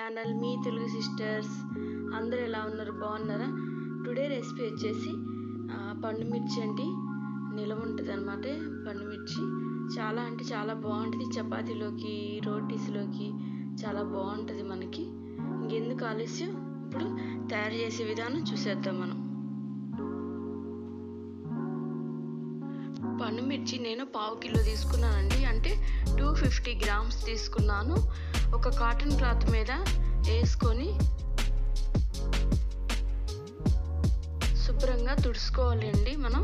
channel మీ Telugu sisters అందరూ ఎలా ఉన్నారు బాగున్నారా టుడే రెసిపీ వచ్చేసి ఆ, పండు మిర్చి అండి నిలవ ఉంటుంది అనమాట పండు మిర్చి చాలా అంటే చాలా బాగుంటుంది చపాతీలోకి రోటీస్లోకి చాలా బాగుంటుంది మనకి ఇంకెందుకు ఆలస్యం ఇప్పుడు తయారు చేసే విధానం చూసేద్దాం మనం పండు మిర్చి నేను పావు కిలో తీసుకున్నానండి అంటే టూ ఫిఫ్టీ గ్రామ్స్ తీసుకున్నాను ఒక కాటన్ క్లాత్ మీద వేసుకొని శుభ్రంగా తుడుచుకోవాలండి మనం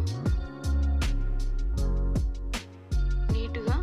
నీట్గా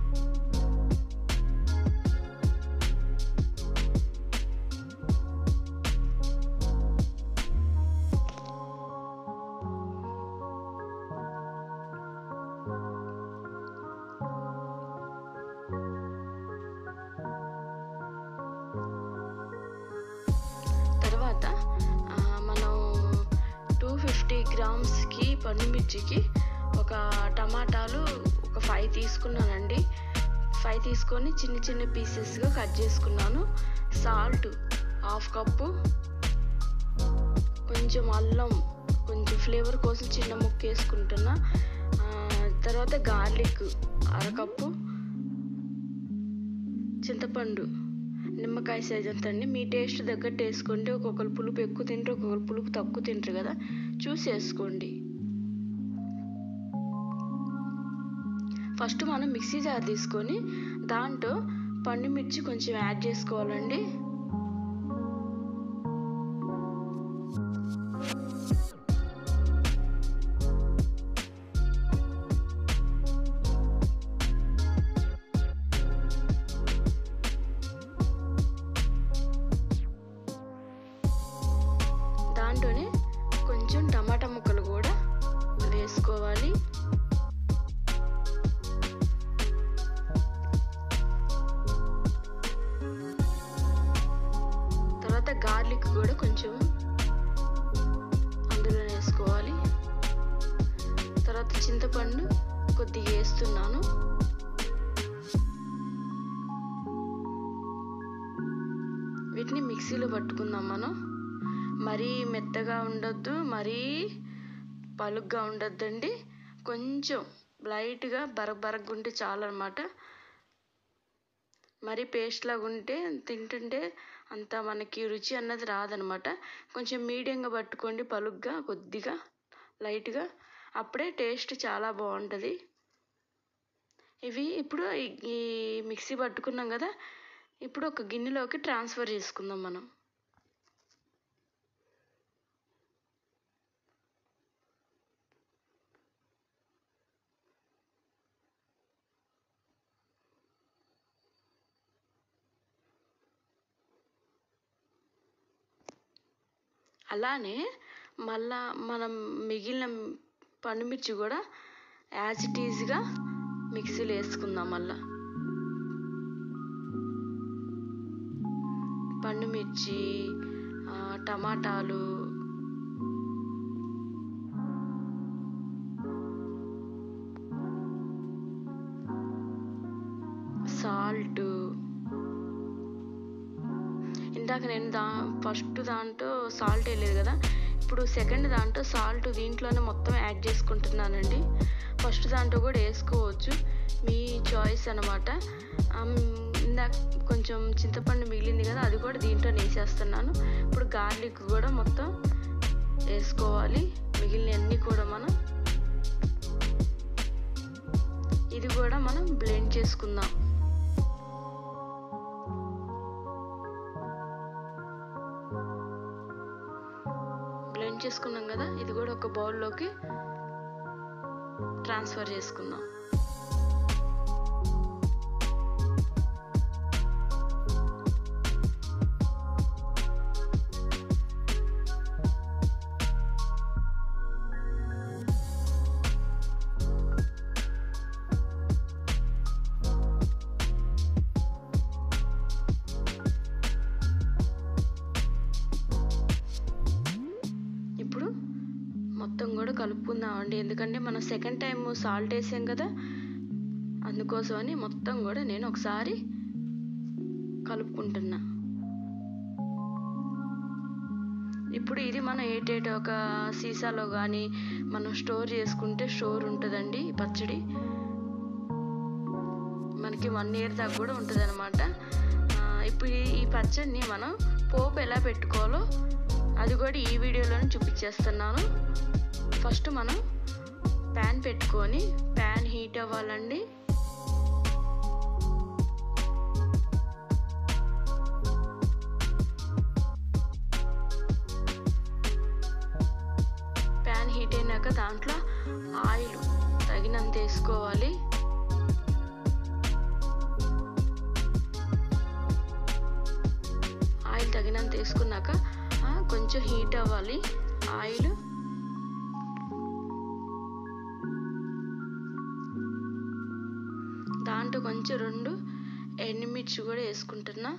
తర్వాత ఆ, మనం టూ ఫిఫ్టీ గ్రామ్స్కి పండుమిర్చికి ఒక టమాటాలు ఒక ఫైవ్ తీసుకున్నానండి ఫైవ్ తీసుకొని చిన్న చిన్న పీసెస్గా కట్ చేసుకున్నాను సాల్ట్ హాఫ్ కప్పు కొంచెం అల్లం కొంచెం ఫ్లేవర్ కోసం చిన్న ముక్క వేసుకుంటున్నా ఆ, తర్వాత గార్లిక్ అరకప్పు చింతపండు నిమ్మకాయ సైజ్ అంత అండి మీ టేస్ట్ తగ్గట్టు వేసుకోండి ఒక్కొక్కరు పులుపు ఎక్కువ తింటారు ఒక్కొక్కరు పులుపు తక్కువ తింటారు కదా చూసి వేసుకోండి ఫస్ట్ మనం మిక్సీ జార్ తీసుకొని దాంట్లో పండు మిర్చి కొంచెం యాడ్ చేసుకోవాలండి దాంట్లోనే కొంచెం టమాటా ముక్కలు కూడా వేసుకోవాలి తర్వాత గార్లిక్ కూడా కొంచెం అందులో వేసుకోవాలి తర్వాత చింతపండు కొద్దిగా వేస్తున్నాను వీటిని మిక్సీలో పట్టుకుందాం మనం మరీ మెత్తగా ఉండొద్దు మరీ పలుగ్గా ఉండొద్దండి కొంచెం లైట్గా బరగ బరగ్గా ఉంటే చాలు అనమాట మరీ పేస్ట్ లాగా ఉంటే తింటుంటే అంత మనకి రుచి అన్నది రాదనమాట కొంచెం మీడియంగా పట్టుకోండి పలుగ్గా కొద్దిగా లైట్గా అప్పుడే టేస్ట్ చాలా బాగుంటుంది ఇవి ఇప్పుడు ఈ- ఈ మిక్సీ పట్టుకున్నాం కదా ఇప్పుడు ఒక గిన్నెలోకి ట్రాన్స్ఫర్ చేసుకుందాం మనం అలానే మళ్ళా మనం మిగిలిన పండుమిర్చి కూడా యాజ్ ఇట్ ఈజ్గా మిక్సీలో వేసుకుందాం మళ్ళా పండుమిర్చి ఆ, టమాటాలు సాల్ట్ ఇందాక నేను దా ఫస్ట్ దాంట్లో సాల్ట్ వేయలేదు కదా ఇప్పుడు సెకండ్ దాంట్లో సాల్ట్ దీంట్లోనే మొత్తం యాడ్ చేసుకుంటున్నానండి ఫస్ట్ దాంట్లో కూడా వేసుకోవచ్చు మీ చాయిస్ అనమాట ఇందాక కొంచెం చింతపండు మిగిలింది కదా అది కూడా దీంట్లో వేసేస్తున్నాను ఇప్పుడు గార్లిక్ కూడా మొత్తం వేసుకోవాలి మిగిలినవన్నీ కూడా మనం ఇది కూడా మనం బ్లెండ్ చేసుకుందాం బ్లెండ్ చేసుకున్నాం కదా ఇది కూడా ఒక బౌల్లోకి ట్రాన్స్ఫర్ చేసుకుందాం ఇప్పుడు మొత్తం కూడా కలుపుకుందామండి ఎందుకంటే మనం సెకండ్ టైం సాల్ట్ వేసాం కదా అందుకోసమని మొత్తం కూడా నేను ఒకసారి కలుపుకుంటున్నా ఇప్పుడు ఇది మనం ఏటేటి ఒక సీసాలో కానీ మనం స్టోర్ చేసుకుంటే స్టోర్ ఉంటుందండి ఈ పచ్చడి మనకి వన్ ఇయర్ దాకా కూడా ఉంటుంది అనమాట ఇప్పుడు ఈ పచ్చడిని మనం పోపు ఎలా పెట్టుకోవాలో అది కూడా ఈ వీడియోలోనే చూపించేస్తున్నాను ఫస్ట్ మనం ప్యాన్ పెట్టుకొని ప్యాన్ హీట్ అవ్వాలండి ప్యాన్ హీట్ అయినాక దాంట్లో ఆయిల్ తగినంత వేసుకోవాలి ఆయిల్ తగినంత వేసుకున్నాక కొంచెం హీట్ అవ్వాలి ఆయిల్ దాంట్లో కొంచెం రెండు ఎండుమిర్చి కూడా వేసుకుంటున్నా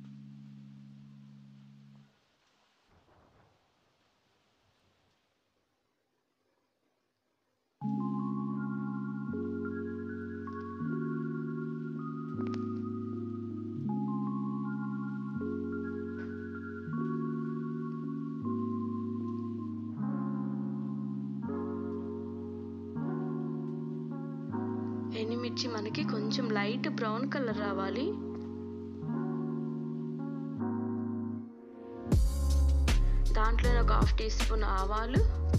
ఎండుమిర్చి మనకి కొంచెం లైట్ బ్రౌన్ కలర్ రావాలి దాంట్లో ఒక హాఫ్ టీ స్పూన్ ఆవాలు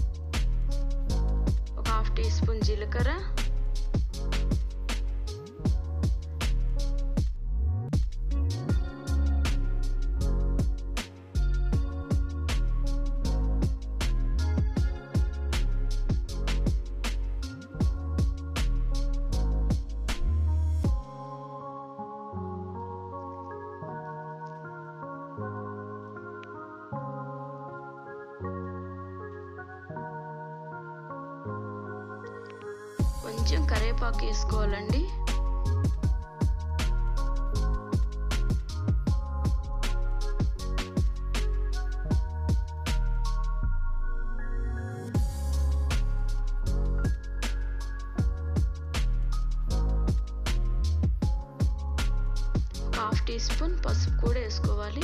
ఒక హాఫ్ టీ స్పూన్ జీలకర్ర కొంచెం కరివేపాకు వేసుకోవాలండి ఒక హాఫ్ టీ స్పూన్ పసుపు కూడా వేసుకోవాలి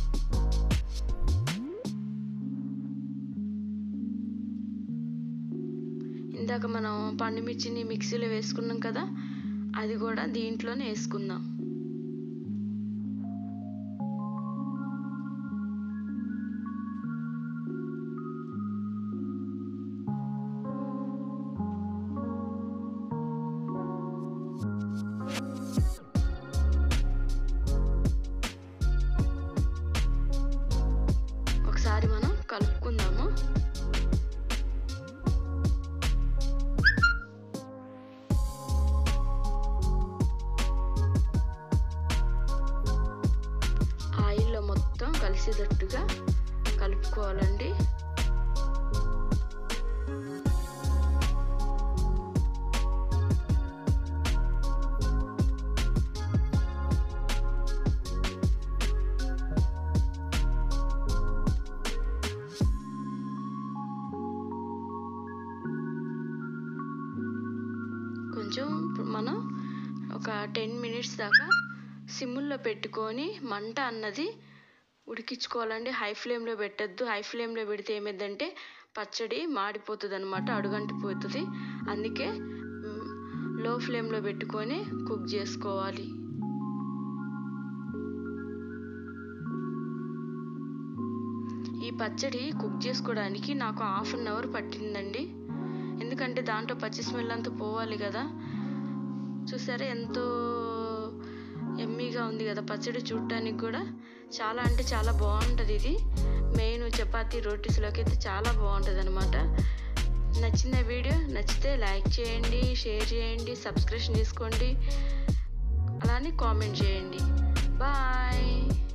ఇందాక మనం పండుమిర్చిని మిక్సీలో వేసుకున్నాం కదా అది కూడా దీంట్లోనే వేసుకుందాం ఒకసారి మనం కలుపుకుందాము ఆయిల్లో మొత్తం కలిసేటట్టుగా కలుపుకోవాలండి కొంచెం ఇప్పుడు మనం ఒక టెన్ మినిట్స్ దాకా సిమ్ముల్లో పెట్టుకొని మంట అన్నది ఉడికించుకోవాలండి హై ఫ్లేమ్లో పెట్టద్దు హై ఫ్లేమ్లో పెడితే ఏమైందంటే పచ్చడి మాడిపోతుంది అనమాట అడుగంటిపోతుంది అందుకే లో ఫ్లేమ్లో పెట్టుకొని కుక్ చేసుకోవాలి ఈ పచ్చడి కుక్ చేసుకోవడానికి నాకు హాఫ్ అన్ అవర్ పట్టిందండి ఎందుకంటే దాంట్లో పచ్చి స్మెల్ అంతా పోవాలి కదా చూసారా ఎంతో ఎమ్మీగా ఉంది కదా పచ్చడి చూడటానికి కూడా చాలా అంటే చాలా బాగుంటుంది ఇది మెయిన్ చపాతీ రోటీస్లోకి అయితే చాలా బాగుంటుంది అనమాట నచ్చిన వీడియో నచ్చితే లైక్ చేయండి షేర్ చేయండి సబ్స్క్రిప్షన్ చేసుకోండి అలానే కామెంట్ చేయండి బాయ్